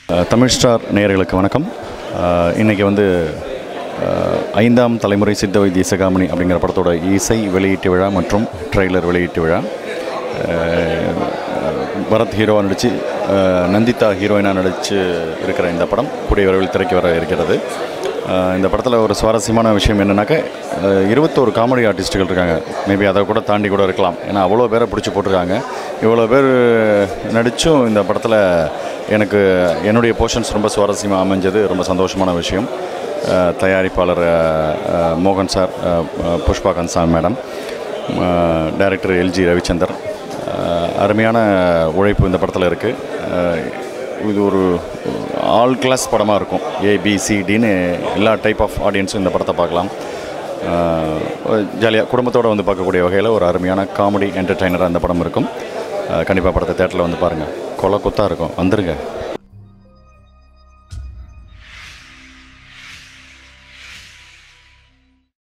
அஹ், Tamil star நேயர்களுக்கு வணக்கம் அஹ், இன்னைக்கு வந்து அஹ், ஐந்தாம் தலைமுறை சித்த வைத்திய சிகாமணி அப்படிங்கிற படத்தோட இசை வெளியீட்டு விழா மற்றும் ட்ரெய்லர் வெளியீட்டு விழா அஹ், பரத் ஹீரோவாக நடித்து நந்திதா ஹீரோயினாக நடித்து இருக்கிற இந்த படம் கூடிய விரைவில் திரைக்கு வர இருக்கிறது அஹ், இந்த படத்தில் ஒரு சுவாரஸ்யமான விஷயம் என்னென்னாக்கா அஹ், இருபத்தோரு காமெடி ஆர்டிஸ்ட்டுகள் இருக்காங்க மேபி அதை கூட தாண்டி கூட இருக்கலாம் ஏன்னா அவ்வளோ பேரை பிடிச்சி போட்டிருக்காங்க இவ்வளோ பேர் நடித்தும் இந்த படத்தில் எனக்கு என்னுடைய போர்ஷன்ஸ் ரொம்ப சுவாரஸ்யமாக அமைஞ்சது ரொம்ப சந்தோஷமான விஷயம் அஹ், தயாரிப்பாளர் அஹ், அஹ், மோகன் சார் அஹ், அஹ், புஷ்பா கன்சான் மேடம் அஹ், டைரக்டர் எல்ஜி ரவிச்சந்தர் அஹ், அருமையான உழைப்பு இந்த படத்தில் இருக்குது இது ஒரு ஆல் கிளாஸ் படமாக இருக்கும் ஏபிசிடின்னு எல்லா டைப் ஆஃப் ஆடியன்ஸும் இந்த படத்தை பார்க்கலாம் ஜாலியாக குடும்பத்தோடு வந்து பார்க்கக்கூடிய வகையில் ஒரு அருமையான காமெடி என்டர்டெய்னராக இந்த படம் இருக்கும் கண்டிப்பாக படத்தை தேட்டரில் வந்து பாருங்கள் கொலை குத்தாக இருக்கும் வந்துருங்க